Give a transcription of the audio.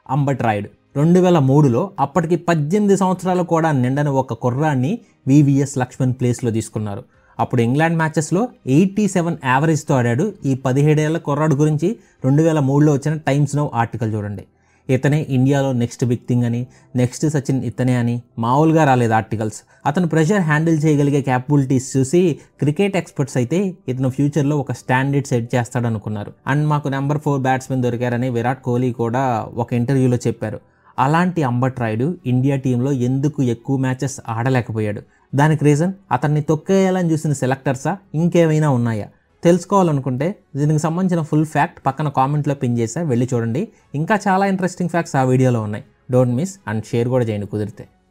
అంబట్ రాయుడు రెండు వేల మూడులో అప్పటికి పద్దెనిమిది సంవత్సరాలు కూడా నిండని ఒక కుర్రాన్ని వివిఎస్ లక్ష్మణ్ ప్లేస్లో తీసుకున్నారు అప్పుడు ఇంగ్లాండ్ మ్యాచెస్లో ఎయిటీ సెవెన్ యావరేజ్తో ఆడాడు ఈ పదిహేడేళ్ల కుర్రాడు గురించి రెండు వేల మూడులో వచ్చిన టైమ్స్ నౌ ఆర్టికల్ చూడండి ఇతనే ఇండియాలో నెక్స్ట్ బిగ్ థింగ్ అని నెక్స్ట్ సచిన్ ఇతనే అని మామూలుగా రాలేదు ఆర్టికల్స్ అతను ప్రెషర్ హ్యాండిల్ చేయగలిగే క్యాపబిలిటీస్ చూసి క్రికెట్ ఎక్స్పర్ట్స్ అయితే ఇతను ఫ్యూచర్లో ఒక స్టాండర్డ్ సెట్ చేస్తాడు అనుకున్నారు అండ్ మాకు నెంబర్ ఫోర్ బ్యాట్స్మెన్ దొరికారని విరాట్ కోహ్లీ కూడా ఒక ఇంటర్వ్యూలో చెప్పారు అలాంటి అంబట్ రాయుడు ఇండియా టీంలో ఎందుకు ఎక్కువ మ్యాచెస్ ఆడలేకపోయాడు దానికి రీజన్ అతన్ని తొక్కేయాలని చూసిన సెలెక్టర్సా ఇంకేమైనా ఉన్నాయా తెలుసుకోవాలనుకుంటే దీనికి సంబంధించిన ఫుల్ ఫ్యాక్ట్ పక్కన కామెంట్లో పిన్ చేసా వెళ్ళి చూడండి ఇంకా చాలా ఇంట్రెస్టింగ్ ఫ్యాక్ట్స్ ఆ వీడియోలో ఉన్నాయి డోంట్ మిస్ అండ్ షేర్ కూడా చేయండి కుదిరితే